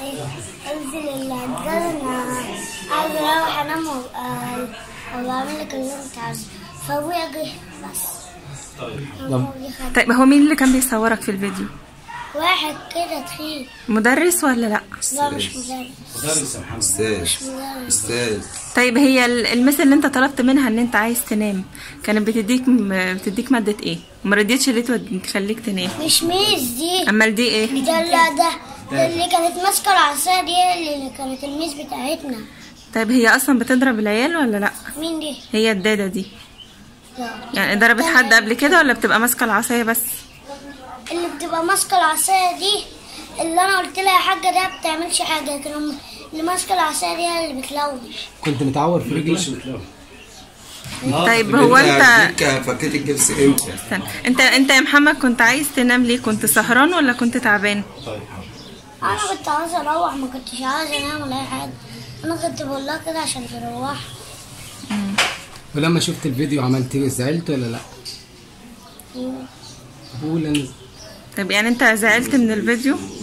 انزل الجزء انا عايز اروح انام وابقى وابقى اعمل لك اللي انت عايزه فابويا جه بس أبويا خد- طيب هو مين اللي كان بيصورك في الفيديو واحد كده تخين مدرس ولا لا لا مش مدرس مدرس يا محمد استاذ مش مدرس استاذ طيب هي ال- المس اللي انت طلبت منها ان انت عايز تنام كانت بتديك م- بتديك مادة ايه ما رضيتش ليه تود- تخليك تنام مش ميس دي امال دي ايه ده لا ده ده اللي كانت ماسكه العصايه دي هي اللي كانت الميس بتاعتنا طيب هي اصلا بتضرب العيال ولا لا مين دي؟ هي الدادة دي لا. يعني ضربت حد قبل كده ولا بتبقى ماسكة العصاية بس اللي بتبقى ماسكه العصايه دي اللي انا قلت لها يا حاجه ده ما بتعملش حاجه لكن هم- اللي ماسكه العصايه دي هي اللي بتلوش كنت متعور في رجلش رجلك بتلوي طيب هو انت هديك فكيت الجبس امتى استنى. انت انت يا محمد كنت عايز تنام ليه كنت سهران ولا كنت تعبان طيب انا كنت عايزه اروح ما كنتش عايزه انام ولا اي حاجه انا كنت بقول لها كده عشان تروح ولما شفت الفيديو عملت ايه زعلت ولا لا قول انا طيب يعني انت زعلت من الفيديو